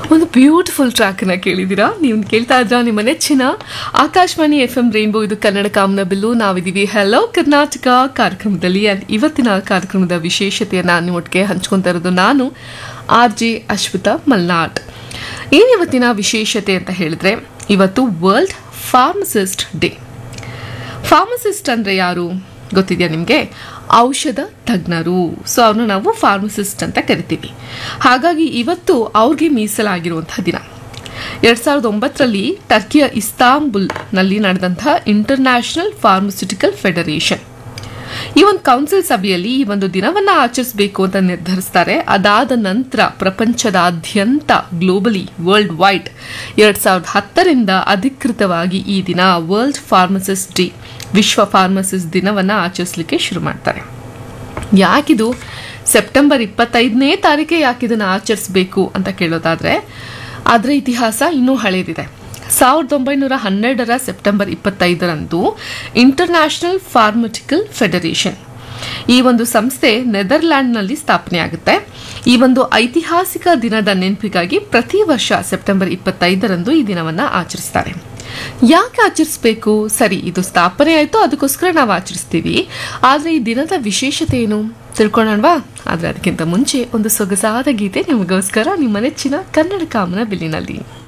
ಒಂದು ಬ್ಯೂಟಿಫುಲ್ ಟ್ರ್ಯಾಕ್ನ ಕೇಳಿದ್ದೀರಾ ನೀವು ಕೇಳ್ತಾ ಇದ್ರ ನಿಮ್ಮ ನೆಚ್ಚಿನ ಆಕಾಶವಾಣಿ ಎಫ್ ಎಂ ರೈನ್ಬೋ ಇದು ಕನ್ನಡ ಕಾಮನ ಬಿಲ್ಲು ನಾವಿದ್ದೀವಿ ಹಲೋ ಕರ್ನಾಟಕ ಕಾರ್ಯಕ್ರಮದಲ್ಲಿ and ಇವತ್ತಿನ ಕಾರ್ಯಕ್ರಮದ ವಿಶೇಷತೆಯನ್ನು ನಿಮ್ಮೊಟ್ಟಿಗೆ ಹಂಚ್ಕೊತಾ ಇರೋದು ನಾನು ಆರ್ ಜೆ ಅಶ್ವಿತಾ ಮಲ್ನಾಡ್ ಏನು ಇವತ್ತಿನ ವಿಶೇಷತೆ ಅಂತ ಹೇಳಿದ್ರೆ ಇವತ್ತು ವರ್ಲ್ಡ್ ಫಾರ್ಮಸಿಸ್ಟ್ ಡೇ ಫಾರ್ಮಸಿಸ್ಟ್ ಅಂದರೆ ಯಾರು ಗೊತ್ತಿದೆಯಾ ನಿಮಗೆ ಔಷಧ ತಜ್ಞರು ಸೊ ಅವ್ರನ್ನ ನಾವು ಫಾರ್ಮಸಿಸ್ಟ್ ಅಂತ ಕರಿತೀವಿ ಹಾಗಾಗಿ ಇವತ್ತು ಅವ್ರಿಗೆ ಮೀಸಲಾಗಿರುವಂತಹ ದಿನ ಎರಡು ಸಾವಿರದ ಒಂಬತ್ತರಲ್ಲಿ ಟರ್ಕಿಯ ಇಸ್ತಾಂಬುಲ್ನಲ್ಲಿ ನಡೆದಂತಹ ಇಂಟರ್ನ್ಯಾಷನಲ್ ಫಾರ್ಮಸ್ಯೂಟಿಕಲ್ ಫೆಡರೇಷನ್ ಈ ಒಂದು ಕೌನ್ಸಿಲ್ ಸಭೆಯಲ್ಲಿ ಈ ಒಂದು ದಿನವನ್ನ ಆಚರಿಸಬೇಕು ಅಂತ ನಿರ್ಧರಿಸ್ತಾರೆ ಅದಾದ ನಂತರ ಪ್ರಪಂಚದಾದ್ಯಂತ ಗ್ಲೋಬಲಿ ವರ್ಲ್ಡ್ ವೈಡ್ ಎರಡ್ ಸಾವಿರದ ಹತ್ತರಿಂದ ಅಧಿಕೃತವಾಗಿ ಈ ದಿನ ವರ್ಲ್ಡ್ ಫಾರ್ಮಸಿಸ್ಟ್ ಡೇ ವಿಶ್ವ ಫಾರ್ಮಸಿಸ್ಟ್ ದಿನವನ್ನ ಆಚರಿಸಲಿಕ್ಕೆ ಶುರು ಮಾಡ್ತಾರೆ ಯಾಕಿದು ಸೆಪ್ಟೆಂಬರ್ ಇಪ್ಪತ್ತೈದನೇ ತಾರೀಕೆ ಯಾಕಿದನ್ನು ಆಚರಿಸಬೇಕು ಅಂತ ಕೇಳೋದಾದ್ರೆ ಅದರ ಇತಿಹಾಸ ಇನ್ನೂ ಹಳೇದಿದೆ ಸಾವಿರದ ಒಂಬೈನೂರ ಹನ್ನೆರಡರ ಸೆಪ್ಟೆಂಬರ್ ಇಪ್ಪತ್ತೈದರಂದು ಇಂಟರ್ನ್ಯಾಷನಲ್ ಫಾರ್ಮಟಿಕಲ್ ಫೆಡರೇಷನ್ ಈ ಒಂದು ಸಂಸ್ಥೆ ನೆದರ್ಲ್ಯಾಂಡ್ನಲ್ಲಿ ಸ್ಥಾಪನೆ ಆಗುತ್ತೆ ಈ ಒಂದು ಐತಿಹಾಸಿಕ ದಿನದ ನೆನಪಿಗಾಗಿ ಪ್ರತಿ ವರ್ಷ ಸೆಪ್ಟೆಂಬರ್ ಇಪ್ಪತ್ತೈದರಂದು ಈ ದಿನವನ್ನ ಆಚರಿಸ್ತಾರೆ ಯಾಕೆ ಆಚರಿಸ್ಬೇಕು ಸರಿ ಇದು ಸ್ಥಾಪನೆ ಆಯಿತು ಅದಕ್ಕೋಸ್ಕರ ನಾವು ಆಚರಿಸ್ತೀವಿ ಆದರೆ ಈ ದಿನದ ವಿಶೇಷತೆ ಏನು ತಿಳ್ಕೊಳ್ಳೋಣವಾ ಆದರೆ ಅದಕ್ಕಿಂತ ಮುಂಚೆ ಒಂದು ಸೊಗಸಾದ ಗೀತೆ ನಿಮಗೋಸ್ಕರ ನಿಮ್ಮ ನೆಚ್ಚಿನ ಕನ್ನಡ ಕಾಮನ ಬಿಲ್ಲಿನಲ್ಲಿ